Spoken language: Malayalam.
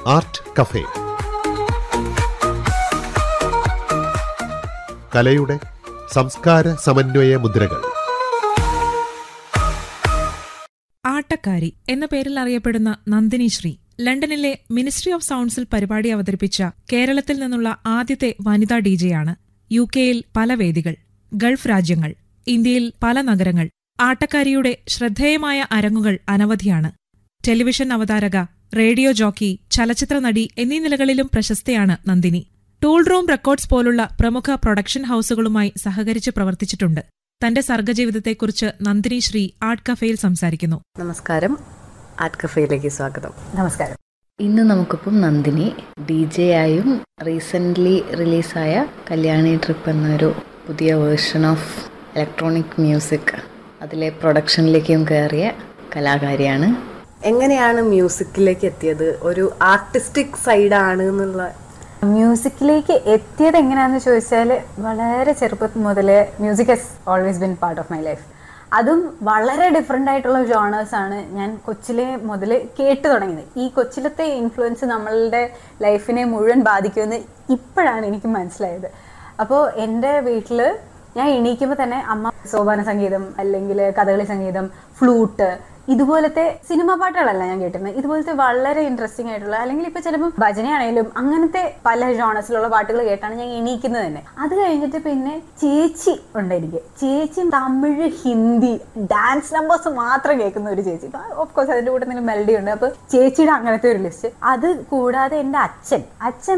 ആർട്ട് കഫേ കലയുടെ സംസ്കാര സമന്വയ മുദ്രകൾ ആട്ടക്കാരി എന്ന പേരിൽ അറിയപ്പെടുന്ന നന്ദിനി ശ്രീ ലണ്ടനിലെ മിനിസ്ട്രി ഓഫ് സൗണ്ട്സിൽ പരിപാടി അവതരിപ്പിച്ച കേരളത്തിൽ നിന്നുള്ള ആദ്യത്തെ വനിതാ ഡിജെയാണ് യു കെയിൽ പല വേദികൾ ഗൾഫ് രാജ്യങ്ങൾ ഇന്ത്യയിൽ പല നഗരങ്ങൾ ആട്ടക്കാരിയുടെ ശ്രദ്ധേയമായ അരങ്ങുകൾ അനവധിയാണ് ടെലിവിഷൻ അവതാരക റേഡിയോ ജോക്കി ചലച്ചിത്ര നടി എന്നീ നിലകളിലും പ്രശസ്തയാണ് നന്ദിനി ടൂൾ റൂം റെക്കോർഡ്സ് പോലുള്ള പ്രമുഖ പ്രൊഡക്ഷൻ ഹൌസുകളുമായി സഹകരിച്ച് പ്രവർത്തിച്ചിട്ടുണ്ട് തന്റെ സർഗജീവിതത്തെക്കുറിച്ച് നന്ദിനി ശ്രീ ആർട്ട് കഫേയിൽ സംസാരിക്കുന്നു നമസ്കാരം ആർട്ട് കഫേയിലേക്ക് സ്വാഗതം നമസ്കാരം ഇന്ന് നമുക്കിപ്പം നന്ദിനി ഡി ജെ ആയും റീസെൻ്റ്ലി റിലീസായ കല്യാണി ട്രിപ്പ് എന്നൊരു പുതിയ വേർഷൻ ഓഫ് ഇലക്ട്രോണിക് മ്യൂസിക് അതിലെ പ്രൊഡക്ഷനിലേക്കും കയറിയ കലാകാരിയാണ് എങ്ങനെയാണ് മ്യൂസിക്കിലേക്ക് എത്തിയത് ഒരു ആർട്ടിസ്റ്റിക് സൈഡാണ് എന്നുള്ള മ്യൂസിക്കിലേക്ക് എത്തിയത് എങ്ങനെയാന്ന് ചോദിച്ചാൽ വളരെ ചെറുപ്പം മുതലേ music has always been part of my life അതും വളരെ ഡിഫറെൻ്റ് ആയിട്ടുള്ള ജോണേഴ്സ് ആണ് ഞാൻ കൊച്ചിലെ മുതൽ കേട്ട് തുടങ്ങിയത് ഈ കൊച്ചിലത്തെ ഇൻഫ്ലുവൻസ് നമ്മളുടെ ലൈഫിനെ മുഴുവൻ ബാധിക്കുമെന്ന് ഇപ്പോഴാണ് എനിക്ക് മനസ്സിലായത് അപ്പോൾ എൻ്റെ വീട്ടിൽ ഞാൻ എണീക്കുമ്പോൾ തന്നെ അമ്മ സോപാന സംഗീതം അല്ലെങ്കിൽ കഥകളി സംഗീതം ഫ്ലൂട്ട് ഇതുപോലത്തെ സിനിമാ പാട്ടുകളല്ല ഞാൻ കേട്ടിരുന്നത് ഇതുപോലത്തെ വളരെ ഇൻട്രസ്റ്റിംഗ് ആയിട്ടുള്ള അല്ലെങ്കിൽ ഇപ്പൊ ചിലപ്പോൾ ഭജനയാണേലും അങ്ങനത്തെ പല ജോണസിലുള്ള പാട്ടുകൾ കേട്ടാണ് ഞാൻ എണീക്കുന്നത് തന്നെ അത് കഴിഞ്ഞിട്ട് പിന്നെ ചേച്ചി ഉണ്ട് എനിക്ക് ചേച്ചി തമിഴ് ഹിന്ദി ഡാൻസ് നമ്പേഴ്സ് മാത്രം കേൾക്കുന്ന ഒരു ചേച്ചി ഓഫ് കോഴ്സ് അതിന്റെ കൂടെ എന്തെങ്കിലും മെലഡി ഉണ്ട് അപ്പൊ ചേച്ചിയുടെ അങ്ങനത്തെ ഒരു ലിസ്റ്റ് അത് കൂടാതെ എൻ്റെ അച്ഛൻ അച്ഛൻ